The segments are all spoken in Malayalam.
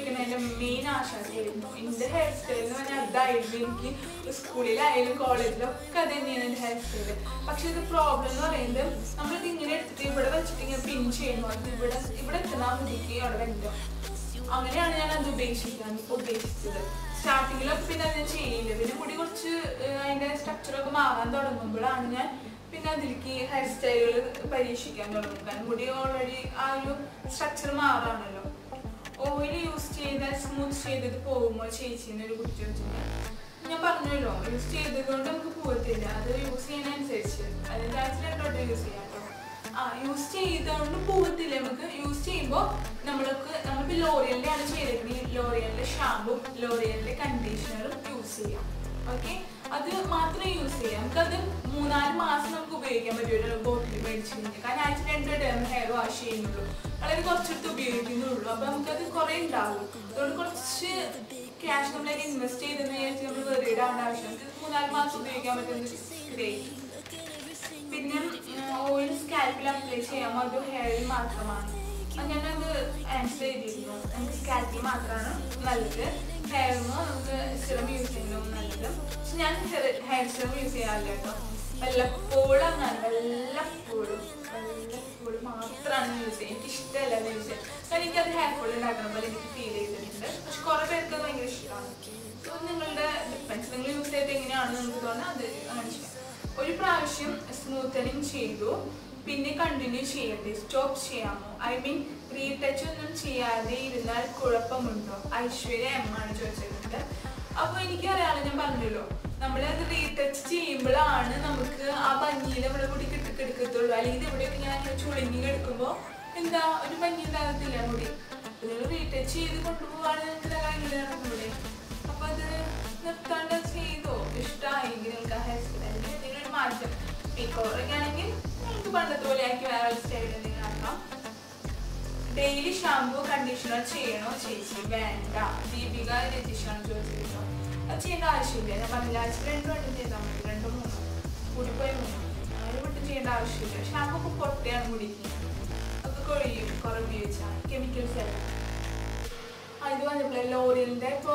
ഉപയോഗിക്കണതിന്റെ മെയിൻ ആശാസായിരുന്നു എന്റെ ഹെയർ സ്റ്റൈൽ എന്ന് പറഞ്ഞാൽ അതായിരുന്നു എനിക്ക് സ്കൂളിലായാലും കോളേജിലൊക്കെ അത് തന്നെയാണ് എന്റെ ഹെയർ സ്റ്റൈൽ പക്ഷെ ഇത് പ്രോബ്ലം എന്ന് പറയുന്നത് നമ്മളിത് ഇങ്ങനെ എടുത്തിട്ട് ഇവിടെ വെച്ചിട്ട് ഇങ്ങനെ പിൻ ചെയ്യുമ്പോൾ അത് ഇവിടെ ഇവിടെ എത്തുന്ന ആ മുടിക്ക് അവിടെ വരില്ല അങ്ങനെയാണ് ഞാൻ അത് ഉപേക്ഷിക്കാൻ ഉദ്ദേശിച്ചത് സ്റ്റാർട്ടിങ്ങിലൊക്കെ പിന്നെ അത് ഞാൻ ചെയ്യില്ല പിന്നെ മുടി കുറച്ച് ഏഹ്, അതിന്റെ സ്ട്രക്ചറൊക്കെ മാറാൻ തുടങ്ങുമ്പോഴാണ് ഞാൻ പിന്നെ അതിലേക്ക് ഹെയർ സ്റ്റൈലുകൾ പരീക്ഷിക്കാൻ തുടങ്ങും കാരണം മുടി ഓൾറെഡി ആ ഒരു സ്ട്രക്ചർ മാറാണല്ലോ ഓയിൽ യൂസ് ചെയ്ത സ്മൂത്ത് ചെയ്തത് പോകുമ്പോൾ ചേച്ചിന്ന് ഒരു കുട്ടി വെച്ചിട്ട് ഞാൻ പറഞ്ഞല്ലോ യൂസ് ചെയ്തതുകൊണ്ട് നമുക്ക് പോകത്തില്ല അത് യൂസ് ചെയ്യുന്നതനുസരിച്ച് അതിൻ്റെ ആഴ്ചയിലോട്ട് യൂസ് ചെയ്യാം കേട്ടോ ആ യൂസ് ചെയ്തുകൊണ്ട് പോകത്തില്ല നമുക്ക് യൂസ് ചെയ്യുമ്പോൾ നമ്മൾക്ക് നമ്മളിപ്പോൾ ലോറിയലിൻ്റെ ആണ് ചെയ്തിരിക്കുന്നത് ലോറിയലിൻ്റെ ഷാമ്പും ലോറിയലിൻ്റെ കണ്ടീഷണറും യൂസ് ചെയ്യാം ഓക്കെ അത് മാത്രം യൂസ് ചെയ്യാം നമുക്കത് മൂന്നാല് മാസം നമുക്ക് ഉപയോഗിക്കാൻ പറ്റും ഒരു ബോട്ടിൽ മേടിച്ച് കഴിഞ്ഞാൽ കാരണം ആഴ്ച രണ്ട് ടൈം ഹെയർ വാഷ് ചെയ്യുന്നുള്ളൂ വളരെ കുറച്ചെടുത്ത് ഉപയോഗിക്കുന്നുള്ളൂ അപ്പൊ നമുക്കത് കുറെ ഉണ്ടാവും അതുകൊണ്ട് കുറച്ച് ക്യാഷ് നമ്മളതിന് ഇൻവെസ്റ്റ് ചെയ്തെന്ന് വിചാരിച്ച് നമ്മൾ വെറുതെ ഇടാണ്ട് ആവശ്യം ഇത് മൂന്നാല് മാസം ഉപയോഗിക്കാൻ പറ്റുന്നത് ഗ്രേറ്റ് പിന്നെ ഓയിൽ സ്കാൽപ്പിൽ അപ്ലൈ ചെയ്യാമോ അത് ഹെയറിൽ മാത്രമാണ് അത് ഞാനത് ആൻസർ ചെയ്തിരുന്നു നമുക്ക് സ്കാൽപ്പിൽ മാത്രമാണ് നല്ലത് ഹെയറിന് നമുക്ക് സിറം യൂസ് ചെയ്യുന്നതും നല്ലത് പക്ഷെ ഞാൻ ഹെയർ സിറം യൂസ് ചെയ്യാറില്ല കേട്ടോ വല്ലപ്പോഴും അങ്ങനെ വല്ലപ്പോഴും വല്ലപ്പോഴും മാത്രമാണ് യൂസ് ചെയ്യുക എനിക്ക് ഇഷ്ടമല്ല അത് യൂസ് ചെയ്യാൻ കാരണം എനിക്കത് ഹെയർ ഫോൾ ഉണ്ടാക്കണം പോലെ എനിക്ക് ഫീൽ ചെയ്തിട്ടുണ്ട് പക്ഷെ കുറേ പേർക്ക് അത് ഭയങ്കര ഇഷ്ടമാണ് സോ നിങ്ങളുടെ ഡിപ്പെൻസ് നിങ്ങൾ യൂസ് ചെയ്ത് എങ്ങനെയാണെന്ന് നിങ്ങൾക്ക് തോന്നുന്നത് അത് അങ്ങനെ ചെയ്യാം ഒരു പ്രാവശ്യം സ്മൂത്തനിങ് ചെയ്തു പിന്നെ കണ്ടിന്യൂ ചെയ്യണ്ടേ സ്റ്റോപ്പ് ചെയ്യാമോ ഐ മീൻ റീടച്ച് ഒന്നും ചെയ്യാതെ ഇരുന്നാൽ കുഴപ്പമുണ്ടോ ഐശ്വര്യ എം ആണ് ചോദിച്ചിട്ടുണ്ട് അപ്പൊ എനിക്കറിയാലോ ഞാൻ പറഞ്ഞല്ലോ നമ്മളത് റീടച്ച് ചെയ്യുമ്പോഴാണ് നമുക്ക് ആ ഭംഗിയിൽ നമ്മുടെ മുടി കിട്ടിക്കെടുക്കത്തുള്ളൂ അല്ലെങ്കിൽ ഇവിടെയൊക്കെ ഇങ്ങനെ അങ്ങനെ ചുളുങ്ങി കിടക്കുമ്പോൾ എന്താ ഒരു ഭംഗി ഉണ്ടാകത്തില്ല മുടി അപ്പൊ നിങ്ങൾ റീടച്ച് ചെയ്ത് കൊണ്ടുപോവാണ് നിങ്ങൾക്ക് നല്ല ഭംഗി നടക്കൂലേ അപ്പൊ അത് നിർത്താണ്ട് ചെയ്തോ ഇഷ്ടമായെങ്കിൽ നിങ്ങൾക്ക് ആ ഹെയർ സ്റ്റൈൽ അല്ലെങ്കിൽ എന്തെങ്കിലും ഒരു മാറ്റം മേക്കോവറൊക്കെ ആണെങ്കിൽ നിങ്ങൾക്ക് പണ്ടത്തെ പോലെ ആക്കി വേറെ സ്റ്റൈൽ എന്തെങ്കിലും ആക്കാം ഡെയിലി ഷാമ്പു കണ്ടീഷണർ ചെയ്യണോ ചേച്ചി വേണ്ട ദീപിക രതീഷാണ് ചോദിച്ചിട്ടോ അത് ചെയ്യേണ്ട ആവശ്യമില്ല ഞാൻ പറഞ്ഞില്ല ആഴ്ച രണ്ട് വട്ടം ചെയ്താൽ മതി രണ്ടോ മൂന്നോ കൂടിപ്പോയി മൂന്നോ നാല് വട്ടം ചെയ്യേണ്ട ആവശ്യമില്ല ഷാമ്പു ഒക്കെ പൊട്ടയാണ് മുടിക്ക് അതൊക്കെ കൊഴിയും കുറെ ഉപയോഗിച്ചാൽ കെമിക്കൽസ് എല്ലാം ആ, ഇത് വന്നപ്പോഴേ ലോറിയലിന്റെ ഇപ്പോ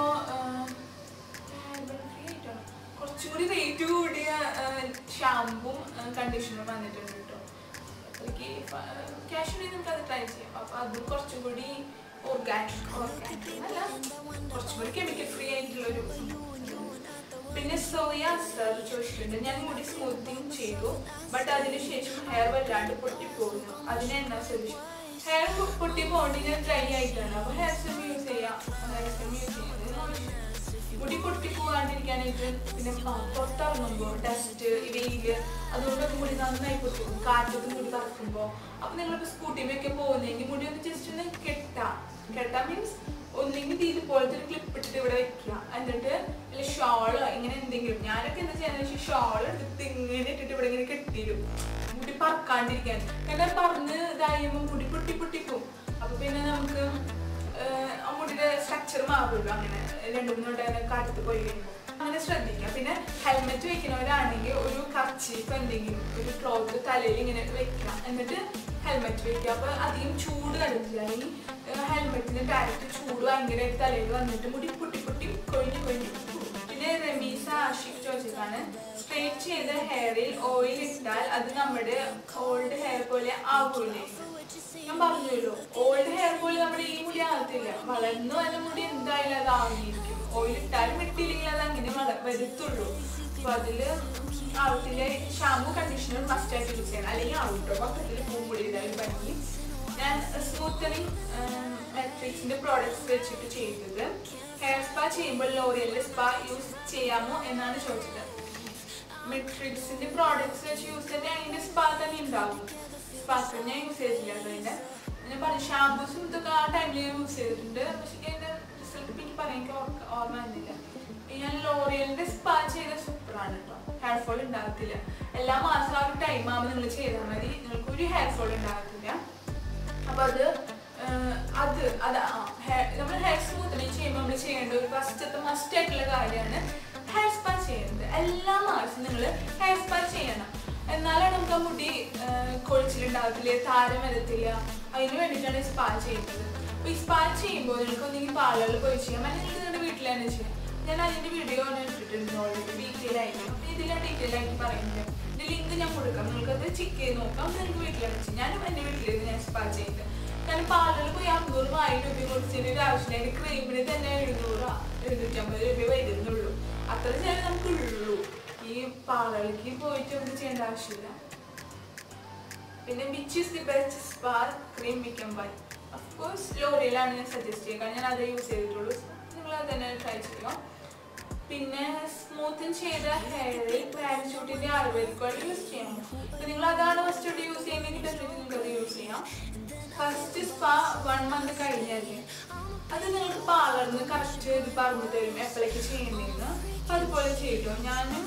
കുറച്ചുകൂടി റേറ്റ് കൂടിയ ഷാമ്പും കണ്ടീഷണറും വന്നിട്ടുണ്ട് കേട്ടോ അത്രയ്ക്ക് ക്യാഷ് ഉണ്ടെങ്കിൽ നമുക്ക് അത് ട്രൈ ചെയ്യാം അപ്പൊ അതും കുറച്ചും കൂടി ഓർഗാനിക് ഓർഗാനിക് അല്ല കുറച്ചും കൂടി കെമിക്കൽ ഫ്രീ ആയിട്ടുള്ള ഒരു പിന്നെ സോയ സർ ചോദിച്ചിട്ടുണ്ട് ഞാൻ മുടി സ്മൂത്തിങ് ചെയ്തു ബട്ട് അതിനുശേഷം ഹെയർ വല്ലാണ്ട് പൊട്ടിപ്പോകുന്നു അതിന് എന്നാ സൊല്യൂഷൻ ഹെയർ പൊട്ടി പോകേണ്ടി ഡ്രൈ ആയിട്ടാണ് അപ്പൊ ഹെയർ സ്റ്റം യൂസ് ചെയ്യാം ഹെയർ സ്റ്റം യൂസ് ചെയ്യുന്നത് മുടി പൊട്ടി പോകാണ്ടിരിക്കാനായിട്ട് പിന്നെ പ- പുറത്തിറങ്ങുമ്പോൾ ഡസ്റ്റ് വെയില് അതുകൊണ്ടൊക്കെ മുടി നന്നായി പൊട്ടും കാറ്റൊക്കെ മുടി പറക്കുമ്പോൾ അപ്പൊ നിങ്ങളിപ്പോ സ്കൂട്ടിമൊക്കെ പോകുന്നെങ്കിൽ മുടി ഒന്ന് ജസ്റ്റ് ഒന്ന് കെട്ടാം കെട്ടാം മീൻസ് ഒന്നെങ്കിൽ ഇത് ഇതുപോലത്തെ ഒരു ക്ലിപ്പ് ഇട്ടിട്ട് ഇവിടെ വെക്കുക എന്നിട്ട് അല്ല ഷോളോ ഇങ്ങനെ എന്തെങ്കിലും ഞാനൊക്കെ എന്താ ചെയ്യാന്ന് വെച്ചാൽ ഷോൾ എടുത്ത് ഇങ്ങനെ ഇട്ടിട്ട് ഇവിടെ ഇങ്ങനെ കെട്ടിയിടും മുടി പറക്കാണ്ടിരിക്കാൻ കാരണം പറന്ന് ഇതായുമ്പോൾ മുടി പൊട്ടി പൊട്ടിപ്പോവും അപ്പൊ പിന്നെ നമുക്ക് ഏഹ് ആ മുടിയുടെ സ്ട്രക്ചർ മാറുമല്ലോ അങ്ങനെ രണ്ടു മൂന്ന് വട്ടം അങ്ങനെ കാറ്റത്ത് പോയി കഴിയുമ്പോൾ അങ്ങനെ ശ്രദ്ധിക്കാം പിന്നെ ഹെൽമെറ്റ് വെക്കുന്നവരാണെങ്കിൽ ഒരു കർച്ചീഫ് എന്തെങ്കിലും ഒരു ക്ലോത്ത് തലയിൽ ഇങ്ങനെ വെക്കാം എന്നിട്ട് ഹെൽമെറ്റ് വെക്കുക അപ്പൊ അധികം ചൂട് തടത്തില്ല അല്ലെങ്കിൽ ഹെൽമെറ്റിന് ഡയറക്റ്റ് ചൂട് ഭയങ്കരമായിട്ട് തലയിൽ വന്നിട്ട് മുടി പൊട്ടി പൊട്ടി കൊഴിഞ്ഞ് കൊഴിഞ്ഞ് പോകും. പിന്നെ റമീസ ആഷിഖ് ചോദിച്ചതാണ് സ്ട്രേറ്റ് ചെയ്ത ഹെയറിൽ ഓയിൽ ഇട്ടാൽ അത് നമ്മുടെ ഓൾഡ് ഹെയർ പോലെ ആകൂലേ ഞാൻ പറഞ്ഞല്ലോ ഓൾഡ് ഹെയർ പോലെ നമ്മുടെ ഈ മുടി ആകത്തില്ല വളർന്നു വന്ന മുടി എന്തായാലും അത് ആകിയിരിക്കും ഓയിൽ ഇട്ടാലും ഇട്ടില്ലെങ്കിൽ അത് അങ്ങനെ വള- വരത്തുള്ളൂ അപ്പൊ അതില് ആവത്തില്ല ഷാമ്പു കണ്ടീഷണർ മസ്റ്റ് ആയിട്ട് യൂസ് ചെയ്യണം അല്ലെങ്കിൽ ആവട്ടോ പക്കത്തിൽ പൂമ്പൊടി ഇതായാലും ഭംഗി ഞാൻ സ്മൂത്തനിങ് മെട്രിക്സിന്റെ പ്രോഡക്ട്സ് വെച്ചിട്ട് ചെയ്തത് ഹെയർ സ്പാ ചെയ്യുമ്പോൾ ലോറിയലിന്റെ സ്പാ യൂസ് ചെയ്യാമോ എന്നാണ് ചോദിച്ചത് മെട്രിക്സിന്റെ പ്രോഡക്ട്സ് വെച്ച് യൂസ് ചെയ്താൽ അതിന്റെ സ്പാ തന്നെ ഉണ്ടാവും സ്പാ ഞാൻ യൂസ് ചെയ്തിട്ടില്ല കേട്ടോ അതിന്റെ ഞാൻ പറഞ്ഞു ഷാമ്പൂസും ഇതൊക്കെ ആ ടൈമിൽ യൂസ് ചെയ്തിട്ടുണ്ട് പക്ഷേ അതിന്റെ റിസൾട്ട് എനിക്ക് പറയാൻ എനിക്ക് ഓർക്ക- ഓർമ്മ വന്നില്ല ഞാൻ ലോറിയലിന്റെ സ്പാ ചെയ്ത സൂപ്പറാണ് കേട്ടോ ഹെയർ ഫോൾ ഉണ്ടാകത്തില്ല എല്ലാ മാസം ആ ഒരു ടൈം ആകുമ്പോൾ നിങ്ങൾ ചെയ്താൽ മതി നിങ്ങൾക്ക് ഒരു ഹെയർ ഫോൾ ഉണ്ടാകത്തില്ല അപ്പൊ അത് ആഹ് അത് അത് നമ്മൾ ഹെയർ സ്മൂത്തനിങ് ചെയ്യുമ്പോൾ നമ്മൾ ചെയ്യേണ്ട ഒരു ഫസ്റ്റത്തെ മസ്റ്റ് ആയിട്ടുള്ള കാര്യമാണ് ഹെയർ സ്പാ ചെയ്യുന്നത് എല്ലാ മാസവും നിങ്ങൾ ഹെയർ സ്പാ ചെയ്യണം എന്നാലാണ് നമുക്ക് ആ മുടി ആഹ് കൊഴിച്ചിലുണ്ടാകത്തില്ല താരം വരത്തില്ല അതിന് വേണ്ടിയിട്ടാണ് സ്പാ ചെയ്യുന്നത് അപ്പൊ ഈ സ്പാ ചെയ്യുമ്പോൾ നിങ്ങൾക്ക് ഒന്നെങ്കിൽ പാർലറിൽ പോയി ചെയ്യാം അല്ലെങ്കിൽ നിങ്ങളുടെ വീട്ടിൽ തന്നെ ചെയ്യാം ഞാൻ അതിന്റെ വീഡിയോ ഞാൻ ഇട്ടിട്ടുണ്ട് ഓൾറെഡി ഡീറ്റെയിൽ ആയിട്ട് അപ്പൊ ഇതിൽ ഞാൻ ഡീറ്റെയിൽ ആയിട്ട് പറയുന്നത് ഇതിന്റെ ലിങ്ക് ഞാൻ കൊടുക്കാം നിങ്ങൾക്ക് അത് ചെക്ക് ചെയ്ത് നോക്കാം നിങ്ങൾക്ക് വീട്ടിലാണ് ചെയ്യാം ഞാനും എൻ്റെ വീട്ടിലിരുന്ന് ഞാൻ സ്പാ ചെയ്യുന്നത് കാരണം പാർലറിൽ പോയി അമ്പൂറും ആയിരം രൂപ കൊടുത്തതിന് ഒരു ആവശ്യമില്ല അതിന്റെ ക്രീമിന് തന്നെ എഴുന്നൂറ് എഴുന്നൂറ്റമ്പത് രൂപ വരുന്നുള്ളൂ അത്ര ചില നമുക്ക് ഉള്ളൂ ഈ പാർലറിലേക്ക് പോയിട്ട് ഒന്നും ചെയ്യേണ്ട ആവശ്യമില്ല പിന്നെ which is the best spa cream we can buy of course ലോറിയലാണ് ഞാൻ സജസ്റ്റ് ചെയ്യുക കാരണം ഞാൻ അത് യൂസ് ചെയ്തിട്ടുള്ളൂ നിങ്ങൾ അത് തന്നെ ട്രൈ ചെയ്യാം പിന്നെ സ്മൂത്തൻ ചെയ്ത ഹെയറിൽ പാരച്യൂട്ടിന്റെ ആയുർവേദിക് ഓയിൽ യൂസ് ചെയ്യാം അപ്പൊ നിങ്ങൾ അതാണ് ഫസ്റ്റ് ആയിട്ട് യൂസ് ചെയ്യുന്നതെങ്കിൽ ഡെഫിനറ്റ് നിങ്ങൾക്ക് അത് യൂസ് ചെയ്യാം ഫസ്റ്റ് സ്പാ വൺ മന്ത് കഴിഞ്ഞല്ലേ അത് നിങ്ങൾക്ക് പാർലറിന് കറക്റ്റ് ഇത് പറഞ്ഞു തരും എപ്പോഴേക്ക് ചെയ്യുന്നതെന്ന് അപ്പൊ അതുപോലെ ചെയ്തോ ഞാനും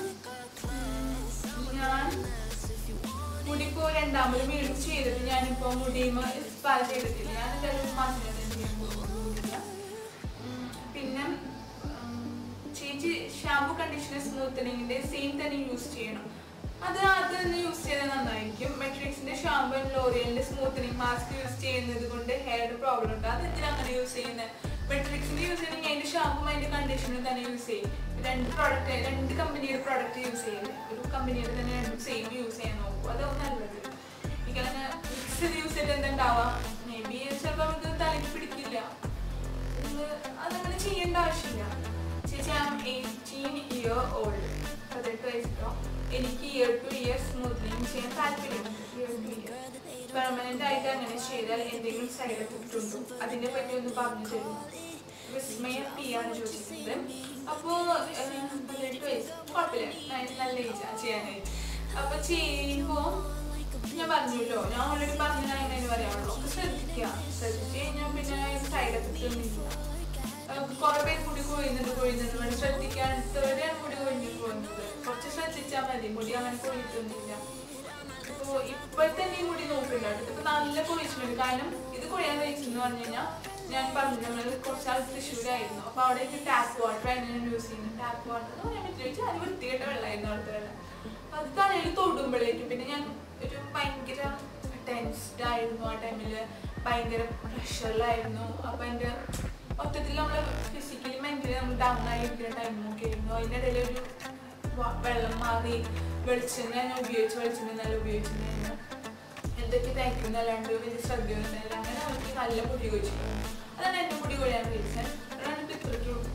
ഉം, ഞാൻ മുടിപ്പോ രണ്ടാമത് വീണ്ടും ചെയ്തിട്ട് ഞാനിപ്പോ മുടിയുമ സ്പാ ചെയ്തിട്ടില്ല ഞാൻ എന്തായാലും ഒരു മാസം കഴിഞ്ഞ് ചെയ്യാൻ പോകുന്നില്ല ഉം, പിന്നെ ഉം, ചേച്ചി ഷാമ്പു കണ്ടീഷണർ സ്മൂത്തനിങ്ങിന്റെ സെയിം തന്നെ യൂസ് ചെയ്യണം അത് അത് തന്നെ യൂസ് ചെയ്താൽ നന്നായിരിക്കും മെട്രിക്സിന്റെ ഷാമ്പു ആൻഡ് ലോറിയലിന്റെ സ്മൂത്തനിങ് മാസ്ക് യൂസ് ചെയ്യുന്നത് കൊണ്ട് ഹെയറിന് പ്രോബ്ലം ഉണ്ട് അത് എന്തിനാ അങ്ങനെ യൂസ് ചെയ്യുന്നത് മെട്രിക്സിന്റെ യൂസ് ചെയ്യണമെങ്കിൽ അതിന്റെ ഷാമ്പും അതിന്റെ കണ്ടീഷണറും തന്നെ യൂസ് ചെയ്യും രണ്ട് പ്രോഡക്റ്റ് രണ്ട് കമ്പനിയുടെ പ്രോഡക്റ്റ് യൂസ് ചെയ്യില്ല ഒരു കമ്പനിയുടെ തന്നെ രണ്ടും സെയിം യൂസ് ചെയ്യാൻ നോക്കും അതാവും നല്ലത് എനിക്കങ്ങനെ മിക്സ് ചെയ്ത് യൂസ് ചെയ്തിട്ട് എന്താ മേ ബി ചിലപ്പോൾ നമുക്ക് തലയ്ക്ക് പിടിക്കില്ല ഇത് അതങ്ങനെ ചെയ്യേണ്ട ആവശ്യമില്ല ചേച്ചി I am eighteen year old പതിനെട്ട് വയസ്സോ എനിക്ക് ഇയർ ടു ഇയർ സ്മൂത്ത്നിങ് ചെയ്യാൻ താല്പര്യമുണ്ട് ഇയർ ടു ഇയർ പെർമനന്റ് ആയിട്ട് അങ്ങനെ ചെയ്താൽ എന്തെങ്കിലും സൈഡ് എഫക്റ്റ് ഉണ്ടോ അതിനെ പറ്റി ഒന്ന് പറഞ്ഞു തരുമോ വിസ്മയ പി ആണ് ചോദിക്കുന്നത് അപ്പോ ഏഹ്, പതിനെട്ട് വയസ്സ് കുഴപ്പമില്ല ന- നല്ല ഏജാ ചെയ്യാനായിട്ട് അപ്പൊ ചെയ്യുമ്പോ ഞാൻ പറഞ്ഞല്ലോ ഞാൻ ഓൾറെഡി പറഞ്ഞു ഞാൻ എങ്ങനെ പറയാനുള്ളൂ ഒക്കെ ശ്രദ്ധിക്കുക ശ്രദ്ധിച്ച് കഴിഞ്ഞാൽ പിന്നെ സൈഡ് എഫക്റ്റ് ഒന്നും ഇല്ല കുറെ പേര് മുടി കൊഴിയുന്നുണ്ട് കൊഴിയുന്നുണ്ട് വേണം ശ്രദ്ധിക്കാത്തവരെയാണ് മുടി കൊഴിഞ്ഞു പോകുന്നത് കുറച്ച് ശ്രദ്ധിച്ചാൽ മതി മുടി അങ്ങനെ കൊഴിയിട്ടൊന്നുമില്ല ഇപ്പോ ഇപ്പോഴത്തെ ഈ മുടി നോക്കണ്ട ഇപ്പൊ നല്ല കൊഴിച്ചിട്ടുണ്ട് കാരണം ഇത് കൊഴിയാൻ വെച്ചെന്ന് പറഞ്ഞു കഴിഞ്ഞാൽ ഞാൻ പറഞ്ഞു നമ്മൾ കുറച്ചാൾ തൃശ്ശൂരായിരുന്നു അപ്പൊ അവിടെ ടാപ്പ് വാട്ടർ ആയിരുന്നു ഞാൻ യൂസ് ചെയ്യുന്നത് ടാപ്പ് വാട്ടർ എന്ന് പറയാൻ പറ്റില്ല വെച്ചാൽ അത് വൃത്തികെട്ട വെള്ളമായിരുന്നു അവിടുത്തെ വെള്ളം അത് തലയിൽ തൊടുമ്പോഴേക്കും പിന്നെ ഞാൻ ഒരു ഭയങ്കര ടെൻസ്ഡ് ആയിരുന്നു ആ ടൈമില് ഭയങ്കര പ്രഷറിലായിരുന്നു അപ്പൊ എൻ്റെ മൊത്തത്തിൽ നമ്മൾ ഫിസിക്കലി മെന്റലി നമ്മൾ ഡൗൺ ആയിരിക്കുന്ന ടൈമൊക്കെ ആയിരുന്നു അതിൻ്റെ ഇടയിൽ ഒരു വ- വെള്ളം മാറി വെളിച്ചെണ്ണ ഞാൻ ഉപയോഗിച്ച് വെളിച്ചെണ്ണ നല്ല ഉപയോഗിച്ചിട്ടുണ്ടായിരുന്നു എന്തൊക്കെ തയ്ക്കുന്ന അല്ലാണ്ട് വലിയ ശ്രദ്ധയൊന്നുമില്ല അങ്ങനെ അവർക്ക് നല്ല മുടി കൊഴിച്ചിരുന്നു അതാണ് എൻ്റെ മുടി കൊഴിയാൻ റീസൺ അതാണ് ഇപ്പം ഇത്രയ്ക്ക് ഉള്ളൂ.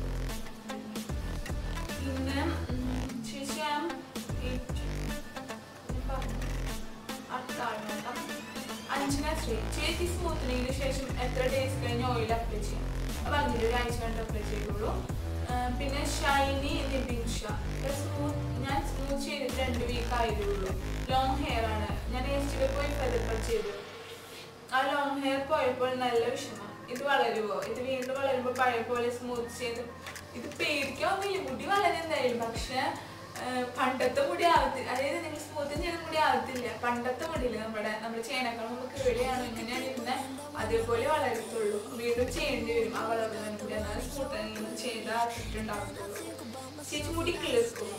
പിന്നെ ഉം, ചേച്ചി ഞാൻ അഞ്ജന ശ്രീ ചേച്ചി സ്മൂത്തനിങ്ങിന് ശേഷം എത്ര ഡേയ്സ് കഴിഞ്ഞ് ഓയിൽ അപ്ലൈ ചെയ്യാം അപ്പൊ അങ്ങനെ ഒരു ആഴ്ച കൊണ്ട് അപ്ലൈ ചെയ്തോളൂ ആ, പിന്നെ ഷൈനി നിബിൻ ഷാ സ്മൂത്ത് ഞാൻ സ്മൂത്ത് ചെയ്തിട്ട് രണ്ട് വീക്ക് ആയതേ ഉള്ളൂ ലോങ് ഹെയർ ആണ് ഞാൻ ഏസ്റ്റിൽ പോയി ഫെദർ ചെയ്തു ആ ലോങ് ഹെയർ പോയപ്പോൾ നല്ല വിഷമം ഇത് വളരുമോ ഇത് വീണ്ടും വളരുമ്പോൾ പഴയ പോലെ സ്മൂത്ത് ചെയ്ത് ഇത് പേടിക്കാവുന്നില്ല മുടി വളരുന്നതായാലും പക്ഷെ ആ, പണ്ടത്തെ മുടി ആവത്തില്ല അതായത് നിങ്ങൾ സ്മൂത്ത് ചെയ്ത മുടി ആവത്തില്ല പണ്ടത്തെ മുടിയില്ല നമ്മുടെ നമ്മൾ ചെയ്യണേക്കാൾ നമുക്ക് കേടിയാണ് ഇങ്ങനെയാണ് ഇരുന്നത് അതേപോലെ വളരത്തുള്ളൂ വീണ്ടും ചെയ്യേണ്ടി വരും ആ വളർന്ന മുടി എന്നാൽ സ്മൂത്ത് ചെയ്താൽ ഉണ്ടാകത്തുള്ളൂ ചേച്ചി മുടി കിളിർക്കും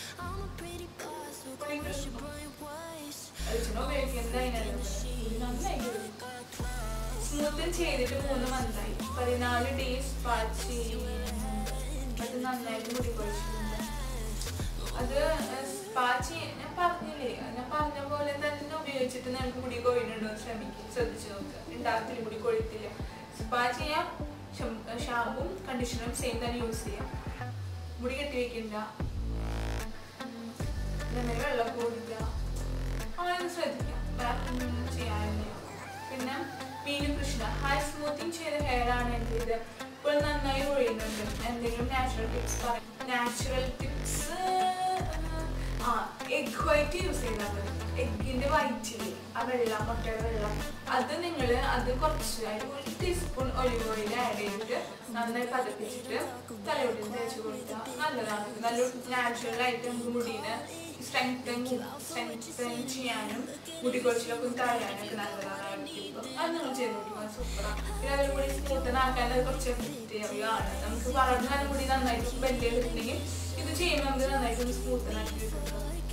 മുടി കിളിർക്കും അച്ഛനോ ഉപയോഗിക്കുന്നത് അതിനല്ല നന്നായി കിളിർക്കും സ്മൂത്തൻ ചെയ്തിട്ട് മൂന്ന് മന്തായി പതിനാല് ഡേയ്സ് പാച്ച് അത് നന്നായിട്ട് മുടി കൊഴിച്ചിട്ടുണ്ട് അത് സ്പാ ചെയ്യ- ഞാൻ പറഞ്ഞില്ലേ ഞാൻ പറഞ്ഞ പോലെ തന്നെ ഉപയോഗിച്ചിട്ട് നമുക്ക് മുടി കൊഴിയുന്നുണ്ടോ എന്ന് ശ്രമിക്കും ശ്രദ്ധിച്ചു നോക്കുക ഉണ്ടാകത്തില്ല മുടി കൊഴിയത്തില്ല സ്പാ ചെയ്യാം ഷാമ്പും കണ്ടീഷണറും സെയിം തന്നെ യൂസ് ചെയ്യാം മുടി കെട്ടി വെക്കണ്ട ഉം, ഇതേമാതിരി വെള്ളം കുടിക്കുക അങ്ങനെ ശ്രദ്ധിക്കാം വേറെ ഒന്നും ചെയ്യാനില്ല പിന്നെ മീനു കൃഷ്ണ ഹായ് സ്മൂത്തിങ് ചെയ്ത ഹെയർ ആണ് എൻ്റെ ഇത് ഇപ്പോൾ നന്നായി ഒഴിയുന്നുണ്ട് എന്തെങ്കിലും നാച്ചുറൽ ടിപ്സ് പറയാം നാച്ചുറൽ ടിപ്സ് ആ എഗ് വൈറ്റ് യൂസ് ചെയ്താൽ മതി എഗ്ഗിന്റെ വൈറ്റില് ആ വെള്ളം മുട്ടയുടെ വെള്ളം അത് നിങ്ങൾ അത് കുറച്ച് അതിൽ ഒരു ടീസ്പൂൺ ഒലിവ് ഓയിൽ ആഡ് ചെയ്തിട്ട് നന്നായി പതപ്പിച്ചിട്ട് തലയോട്ടിൽ തേച്ച് കൊടുത്താൽ നല്ലതാണ് നല്ല നാച്ചുറൽ ആയിട്ട് നമുക്ക് മുടീനെ സ്ട്രെങ്തൻ സ്ട്രെങ്തൻ ചെയ്യാനും മുടി കൊഴിച്ചിലൊക്കെ തടയാനൊക്കെ നല്ലതാണ് ആ ഒരു tip. അത് നിങ്ങൾ ചെയ്ത് നോക്കുക സൂപ്പറാണ് പിന്നെ അതിൽ കൂടി സ്മൂത്തൻ ആക്കാൻ അത് കുറച്ച് എഫക്റ്റീവാണ് നമുക്ക് വളർന്ന് നല്ല മുടി നന്നായിട്ട് ബെൻഡ് ചെയ്തിട്ടുണ്ടെങ്കിൽ ഇത് ചെയ്യുമ്പോൾ നമുക്ക് നന്നായിട്ട് സ്മൂത്തൻ ആക്കി കിട്ടും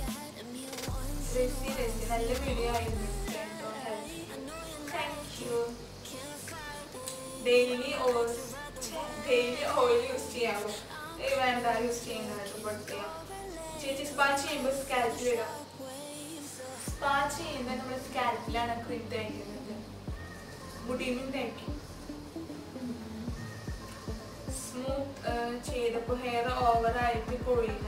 രസി രസി നല്ല വീഡിയോ ആയിരുന്നു thank you daily daily oil use ചെയ്യാവോ ഏയ് വേണ്ട യൂസ് ചെയ്യുന്നതായിട്ട് കൊടുക്കുക ചേച്ചി സ്പാ ചെയ്യുമ്പോൾ സ്കാൽപ്പ് വരാം സ്പാ ചെയ്യുന്നത് നമ്മുടെ സ്കാൽപ്പിലാണ് ക്രീം തേക്കുന്നത് മുടിയും തേക്കും സ്മൂത്ത് ചെയ്തപ്പോൾ ഹെയർ ഓവറായിട്ട് കൊഴിയുന്നുണ്ട്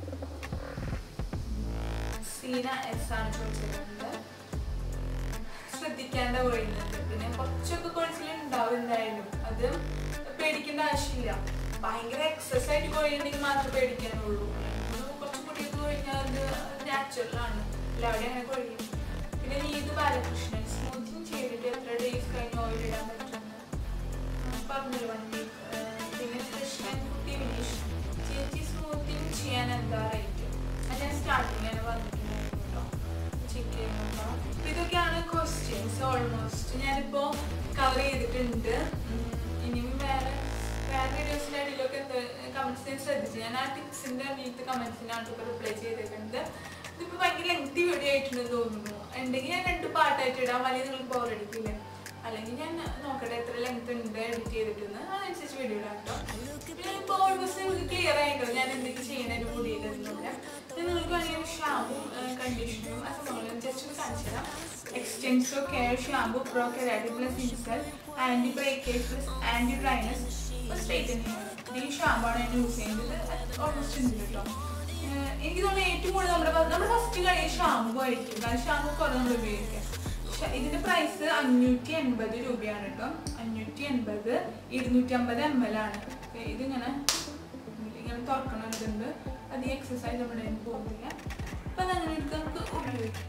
സീന എസ് ആണ് ചോദിച്ചിരുന്നത് ശ്രദ്ധിക്കാണ്ട കൊഴിയുന്നുണ്ട് പിന്നെ കുറച്ചൊക്കെ കൊഴിച്ചിലുണ്ടാവും എന്തായാലും അത് പേടിക്കേണ്ട ആവശ്യമില്ല ഭയങ്കര എക്സസ് ആയിട്ട് കൊഴിയുണ്ടെങ്കിൽ മാത്രമേ പേടിക്കാനുള്ളൂ ഒന്ന് കുറച്ച് കൂടിയൊക്കെ കൊഴിഞ്ഞാൽ അത് നാച്ചുറൽ ആണ് എല്ലാവരും അങ്ങനെ കൊഴിയും പിന്നെ നീത് ബാലകൃഷ്ണൻ സ്മൂത്തിങ് ചെയ്തിട്ട് എത്ര ഡേയ്സ് കഴിഞ്ഞ് ഓയിൽ ഇടാൻ പറ്റുമെന്ന് പറഞ്ഞൊരു വൺ വീക്ക് പിന്നെ കൃഷ്ണൻ കുട്ടി വിനീഷ് ചേച്ചി സ്മൂത്തിങ് ചെയ്യാൻ എന്താ റേറ്റ് അത് ഞാൻ സ്റ്റാർട്ടിങ് തന്നെ പറഞ്ഞിട്ടുണ്ടായിരുന്നു കേട്ടോ ചെക്ക് ചെയ്യുമ്പോൾ ഇതൊക്കെയാണ് ക്വസ്റ്റ്യൻസ് ഓൾമോസ്റ്റ് ഞാനിപ്പോൾ കവർ ചെയ്തിട്ടുണ്ട് ഉം, ഇനിയും വേറെ വേറെ വീഡിയോസിൻ്റെ അടിയിലൊക്കെ എന്താ കമൻറ്റ്സ് ഞാൻ ശ്രദ്ധിച്ചു ഞാൻ ആ ടിപ്സിൻ്റെ അടിയിലത്തെ കമൻറ്റ്സിനാണ് ഇപ്പോൾ റിപ്ലൈ ചെയ്തേക്കുന്നത് ഇതിപ്പോൾ ഭയങ്കര ലെങ്തി വീഡിയോ ആയിട്ടുണ്ടെന്ന് തോന്നുന്നു ഉണ്ടെങ്കിൽ ഞാൻ രണ്ട് പാട്ടായിട്ട് ഇടാം അല്ലെങ്കിൽ നിങ്ങൾക്ക് ബോറടിക്കില്ല അല്ലെങ്കിൽ ഞാൻ നോക്കട്ടെ എത്ര ലെങ്ത് ഉണ്ട് എഡിറ്റ് ചെയ്തിട്ടെന്ന് അതനുസരിച്ച് വീഡിയോ ഇടാം കേട്ടോ പിന്നെ ഇപ്പോൾ ഓൾമോസ്റ്റ് നിങ്ങൾക്ക് ക്ലിയർ ആയിട്ടോ ഞാൻ എന്തൊക്കെ ചെയ്യണതിന് കൂടിയിട്ടെന്നില്ല ഇത് നിങ്ങൾക്ക് വേണമെങ്കിൽ ഷാമ്പും കണ്ടീഷണറും ആ സംഭവങ്ങളും ജസ്റ്റ് ഒന്ന് കാണിച്ചു തരാം Extenso care shampoo pro keratin plus ഇൻസൽ anti breakage plus anti dryness straight ഈ ഷാമ്പാണ് ഞാൻ യൂസ് ചെയ്യുന്നത് ഓൾമോസ്റ്റ് ഉണ്ട് കേട്ടോ ഏഹ് എനിക്ക് തോന്നുന്നു ഏറ്റവും കൂടുതൽ നമ്മുടെ നമ്മുടെ ഫസ്റ്റ് കഴിയ ഷാമ്പു ആയിരിക്കും കാരണം ഷാമ്പു കുറേ നമ്മൾ ഉപയോഗിക്കാം പക്ഷെ ഇതിന്റെ പ്രൈസ് അഞ്ഞൂറ്റി എൺപത് രൂപയാണ് കേട്ടോ അഞ്ഞൂറ്റി എൺപത് ഇരുന്നൂറ്റി അമ്പത് എം എൽ ആണ് ഏ, ഇതിങ്ങനെ ഇങ്ങനെ തുറക്കണതുണ്ട് അധികം എക്സസൈസ് നമ്മുടെ കയ്യിൽ പോകുന്നില്ല അപ്പൊ അതങ്ങനെ എടുത്ത് നമുക്ക് ഉപയോഗിക്കാം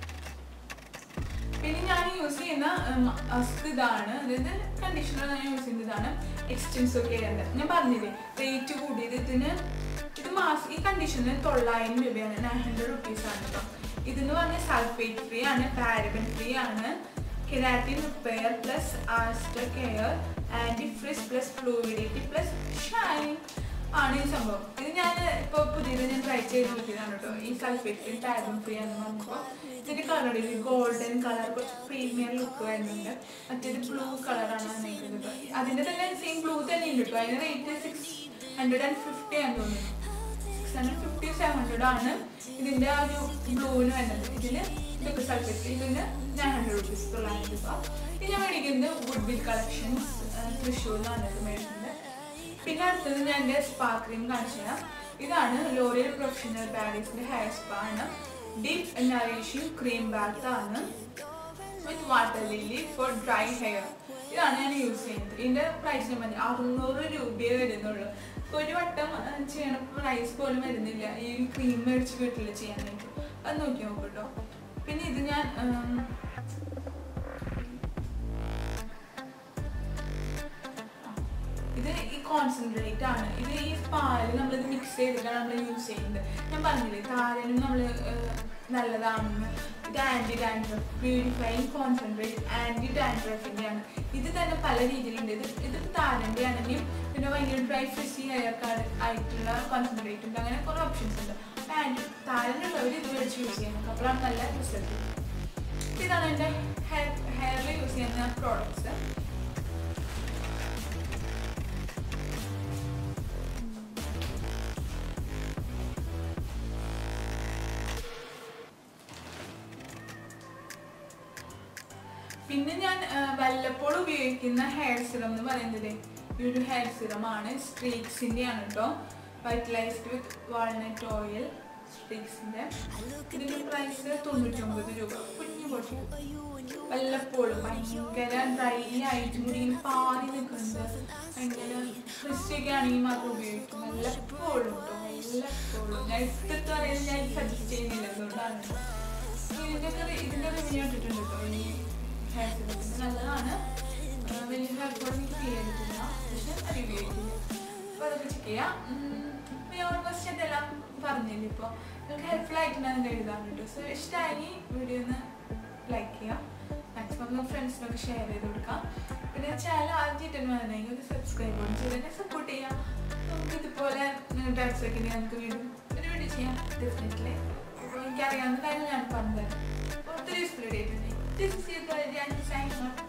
പിന്നെ ഞാൻ യൂസ് ചെയ്യുന്ന മസ്ക് ഇതാണ് അതായത് കണ്ടീഷണർ ഞാൻ യൂസ് ചെയ്യുന്ന ഇതാണ് എക്സ്റ്റൻസ് ഒക്കെ ഉണ്ട് ഞാൻ പറഞ്ഞില്ലേ റേറ്റ് കൂടിയത് ഇതിന് ഇത് മാസ് ഈ കണ്ടീഷണർ തൊള്ളായിരം രൂപയാണ് നയൻ ഹൺഡ്രഡ് റുപ്പീസ് ആണ് കേട്ടോ ഇതെന്ന് പറഞ്ഞാൽ സൾഫേറ്റ് ഫ്രീ ആണ് പാരബൻ ഫ്രീ ആണ് കെരാറ്റിൻ റിപ്പയർ പ്ലസ് ആസ്റ്റർ care anti frizz plus fluidity plus shine ആണ് ഈ സംഭവം ഇത് ഞാൻ ഇപ്പോൾ പുതിയത് ഞാൻ ട്രൈ ചെയ്ത് നോക്കിയതാണ് കേട്ടോ ഈ സൾഫേറ്റ് ഫ്രീ പാരബൻ ഫ്രീ എന്ന് പറഞ്ഞപ്പോൾ ഇതിന്റെ കളർ ഗോൾഡൻ കളർ കുറച്ച് പ്രീമിയം ലുക്ക് വരുന്നുണ്ട് മറ്റേത് ബ്ലൂ കളറാണ് വന്നിരിക്കുന്നത് അതിന്റെ തന്നെ സെയിം ബ്ലൂ തന്നെ ഉണ്ട് കേട്ടോ അതിന്റെ rate six hundred and fifty ആണ് തോന്നുന്നു six hundred fifty seven hundred ആണ് ഇതിന്റെ ആ ഒരു ബ്ലൂവിന് വരുന്നത് ഇതില് ഇതൊക്കെ സൾഫേറ്റ് ഇതിന് നയൻ ഹൺഡ്രഡ് റുപ്പീസ് തൊള്ളായിരം രൂപ ഇത് ഞാൻ മേടിക്കുന്നത് വുഡ് ബിൽ കളക്ഷൻസ് തൃശ്ശൂർ എന്ന് പറഞ്ഞിട്ട് മേടിക്കുന്നത് പിന്നെ അടുത്തത് ഞാൻ എൻ്റെ സ്പാ ക്രീം കാണിച്ചു തരാം ഇതാണ് ലോറിയൽ പ്രൊഫഷണൽ പാരീസിന്റെ ഹെയർ സ്പാ ആണ് ഡീപ് നറീഷിംഗ് ക്രീം ബാത്ത് ആണ് with water lily for dry hair ഇതാണ് ഞാൻ യൂസ് ചെയ്യുന്നത് ഇതിന്റെ പ്രൈസ് ഞാൻ പറഞ്ഞു അറുന്നൂറ് രൂപയെ വരുന്നുള്ളൂ ഇപ്പൊ ഒരു വട്ടം ആ, ചെയ്യണ പ്രൈസ് പോലും വരുന്നില്ല ഈ ക്രീം മേടിച്ച് വീട്ടിൽ ചെയ്യാനായിട്ട് അത് നോക്കി നോക്കൂ കേട്ടോ പിന്നെ ഇത് ഞാൻ ഉം, ഇത് ഈ കോൺസെൻട്രേറ്റ് ആണ് ഇത് ഈ പാല് നമ്മളിത് മിക്സ് ചെയ്തിട്ടാണ് നമ്മൾ യൂസ് ചെയ്യുന്നത് ഞാൻ പറഞ്ഞില്ലേ താരനും നമ്മൾ നല്ലതാണെന്ന് ഇത് anti dandruff purifying concentrate anti ഡാൻഡ്രഫിന്റെ ആണ് ഇത് തന്നെ പല രീതിയിലുണ്ട് ഇത് ഇത് താരന്റെ ആണെങ്കിലും പിന്നെ ഭയങ്കര ഡ്രൈ ഫ്രിസി ഹെയർ കാർഡ് ആയിട്ടുള്ള കോൺസെൻട്രേറ്റ് ഉണ്ട് അങ്ങനെ കുറേ ഓപ്ഷൻസ് ഉണ്ട് ആൻഡ് താരനുള്ളവർ ഇത് മേടിച്ച് യൂസ് ചെയ്യണം അപ്പോഴാണ് നല്ല റിസൾട്ട് ഇതാണ് എൻ്റെ ഹെയർ ഹെയറിൽ യൂസ് ചെയ്യുന്ന പ്രോഡക്ട്സ് പിന്നെ ഞാൻ ആ, വല്ലപ്പോഴും ഉപയോഗിക്കുന്ന ഹെയർ സിറം എന്ന് പറയുന്നത് ഈ ഒരു ഹെയർ സിറം ആണ് സ്ട്രീക്സിന്റെ ആണ് കേട്ടോ വൈറ്റലൈസ്ഡ് വിത്ത് വാൾനട്ട് ഓയിൽ സ്ട്രീക്സിന്റെ ഇതിന്റെ പ്രൈസ് തൊണ്ണൂറ്റൊമ്പത് രൂപ കുഞ്ഞു പൊട്ടി വല്ലപ്പോഴും ഭയങ്കര ഡ്രൈ ആയിട്ട് മുടി ഇങ്ങനെ പാറി നിൽക്കുന്നത് ഭയങ്കര ക്രിസ്റ്റിയൊക്കെ ആണെങ്കിൽ മാത്രം ഉപയോഗിക്കും വല്ലപ്പോഴും കേട്ടോ വല്ലപ്പോഴും ഞാൻ ഇപ്പോഴത്തെ പറയുന്നത് ഞാൻ സജസ്റ്റ് ചെയ്യുന്നില്ല അതുകൊണ്ടാണ് ഇതിന്റെ ഇതിന്റെ റിവ്യൂ ഇട്ടിട്ടുണ്ട് കേട്ടോ ഈ ഹെയർ സിറത്തിന് നല്ലതാണ് ആ, വലിയ ഹെയർ ഫോൾ എനിക്ക് ഫീൽ ചെയ്തിട്ടില്ല പക്ഷെ റിവ്യൂ ചെയ്തില്ല അപ്പോൾ അതൊക്കെ ചെക്ക് ചെയ്യാം ഓൾമോസ്റ്റ് ഇതെല്ലാം പറഞ്ഞില്ല ഇപ്പോൾ നിങ്ങൾക്ക് ഹെൽപ്ഫുൾ ആയിട്ടുണ്ടെന്ന് എഴുതാൻ കേട്ടോ സോ ഇഷ്ടമായി വീഡിയോ ഒന്ന് ലൈക്ക് ചെയ്യാം മാക്സിമം നിങ്ങൾ ഫ്രണ്ട്സിനൊക്കെ ഷെയർ ചെയ്ത് കൊടുക്കാം പിന്നെ ചാനൽ ആദ്യമായിട്ട് വന്നെങ്കിൽ ഒന്ന് സബ്സ്ക്രൈബ് ചെയ്ത് ചെയ്തതിനെ സപ്പോർട്ട് ചെയ്യാം നമുക്ക് ഇതുപോലെ ടാക്സ് ഒക്കെ ഉണ്ടെങ്കിൽ നമുക്ക് വീണ്ടും ഒരു വീഡിയോ ചെയ്യാം ഡെഫിനറ്റ്ലി അപ്പോൾ എനിക്കറിയാവുന്ന കാര്യം ഞാൻ പറഞ്ഞുതരാം അപ്പോൾ ഒത്തിരി യൂസ്ഫുൾ ഡേറ്റ് ഉണ്ട് This is your girl, Jan, signing off.